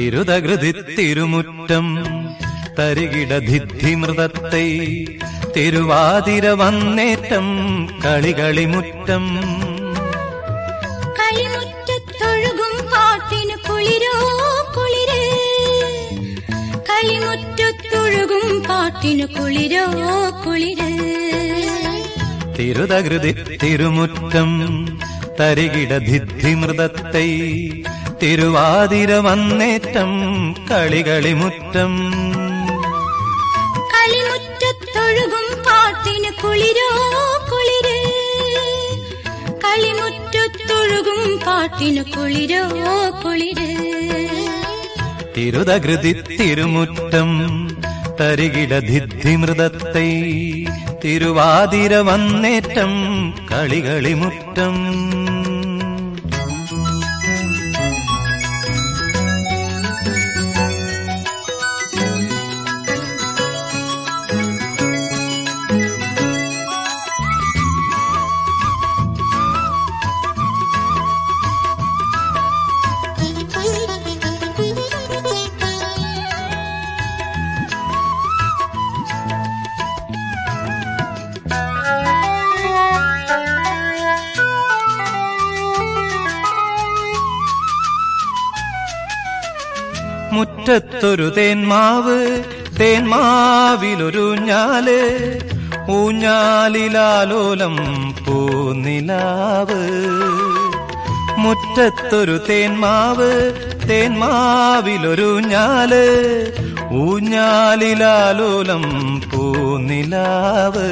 തിരുതകൃതി തിരുമുറ്റം തരികിട ധിദ്ധിമൃതത്തെ തിരുവാതിര വന്നേറ്റം കളികളിമുറ്റം കളിമുറ്റത്തൊഴുകും പാട്ടിന് കുളിരോ കുളിര് കളിമുറ്റത്തൊഴുകും പാട്ടിന് കുളിരോ കുളിര് തിരുതകൃതി തിരുമുറ്റം തരികിട ധിദ്ധിമൃതത്തെ തിരുവാതിര വന്നേറ്റം കളികളിമുറ്റം കളിമുറ്റത്തൊഴുകും പാട്ടിന് കുളിരോ കുളിര് കളിമുറ്റത്തൊഴുകും പാട്ടിന് കുളിരോ കുളിര് തിരുതകൃതി തിരുമുറ്റം തരികിട ധിദ്ധിമൃതത്തെ തിരുവാതിര വന്നേറ്റം കളികളിമുറ്റം മുറ്റത്തൊരു തേന്മാവ് തേന്മാവിലൊരു ഞാല് ഊഞ്ഞാലിലാലോലം പൂനിലാവ് മുറ്റത്തൊരു തേന്മാവ് തേന്മാവിലൊരു ഞാല് ഊഞ്ഞാലിലാലോലം പൂനിലാവ്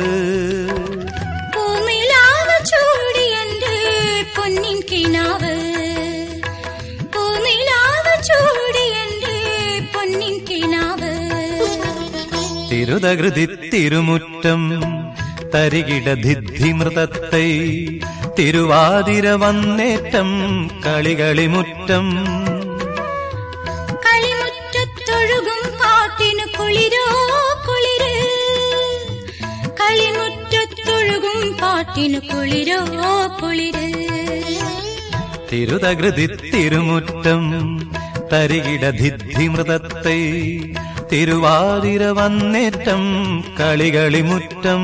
പൂനിലാവ് ചൂടി എന്റെ പൊന്നിൻ കിനാവ് പൂനിലാവ് ചൂടി എന്റെ പൊന്നിൻ കിനാവ് തിരുതകൃതി തിരുമുറ്റം തരികിട ധിദ്ധിമൃതത്തെ തിരുവാതിര വന്നേറ്റം കളികളിമുറ്റം കളിമുറ്റത്തൊഴുകും പാട്ടിന് കുളിരോ കുളിര് കളിമുറ്റത്തൊഴുകും പാട്ടിന് കുളിരോ കുളിര് തിരുതകൃതി തിരുമുറ്റം തരികിട ധിദ്ധിമൃതത്തെ തിരുവാതിര വന്നേറ്റം കളികളിമുറ്റം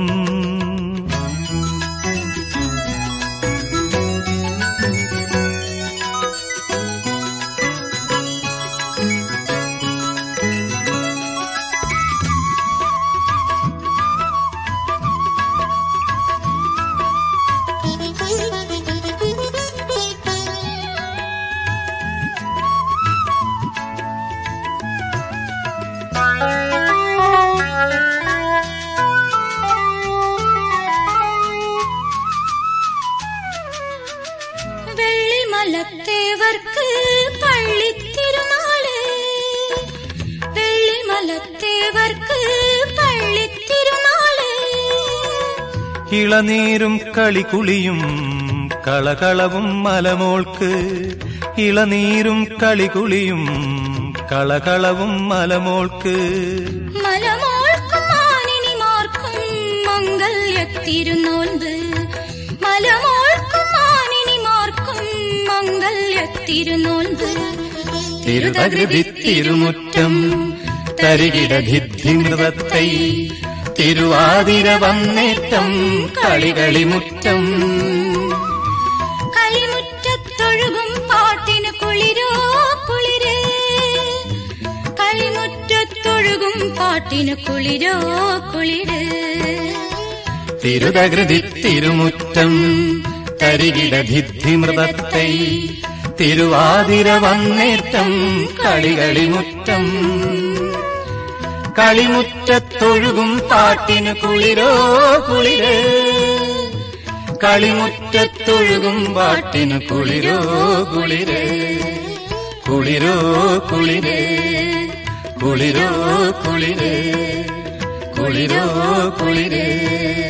വെള്ളിമലത്തേവർക്ക് പള്ളിത്തിരുനാള് വെള്ളിമലത്തേവർക്ക് പള്ളിത്തിരുനാള് ഇളനീരും കളികുളിയും കളകളവും മലമോൾക്ക് ഇളനീരും കളികുളിയും കളകളവും മലമോൾക്ക് മലമോൾക്കും മാനിനിമാർക്കും മംഗല്യത്തിരുന്നോൻപ് മലമോൾക്കും മാനിനിമാർക്കും മംഗല്യത്തിരുന്നോൻപ് തിരുതകൃതി തിരുമുറ്റം തരികിട ധിദ്ധിമൃതത്തെ തിരുവാതിര വന്നേറ്റം കളികളിമുറ്റം കളിമുറ്റത്തൊഴുകും പാട്ടിന് കുളിരോ കുളിര് കളിമുറ്റത്തൊഴുകും പാട്ടിന് കുളിരോ കുളിര് തിരുതകൃതി തിരുമുറ്റം തരികിട ധിദ്ധിമൃതത്തെ തിരുവാതിര വന്നേറ്റം കളികളിമുറ്റം കളിമുറ്റത്തൊഴുകും പാട്ടിന് കുളിരോ കുളിര് കളിമുറ്റത്തൊഴുകും പാട്ടിന് കുളിരോ കുളിര് കുളിരോ കുളിര് കുളിരോ കുളിര് കുളിരോ കുളിര്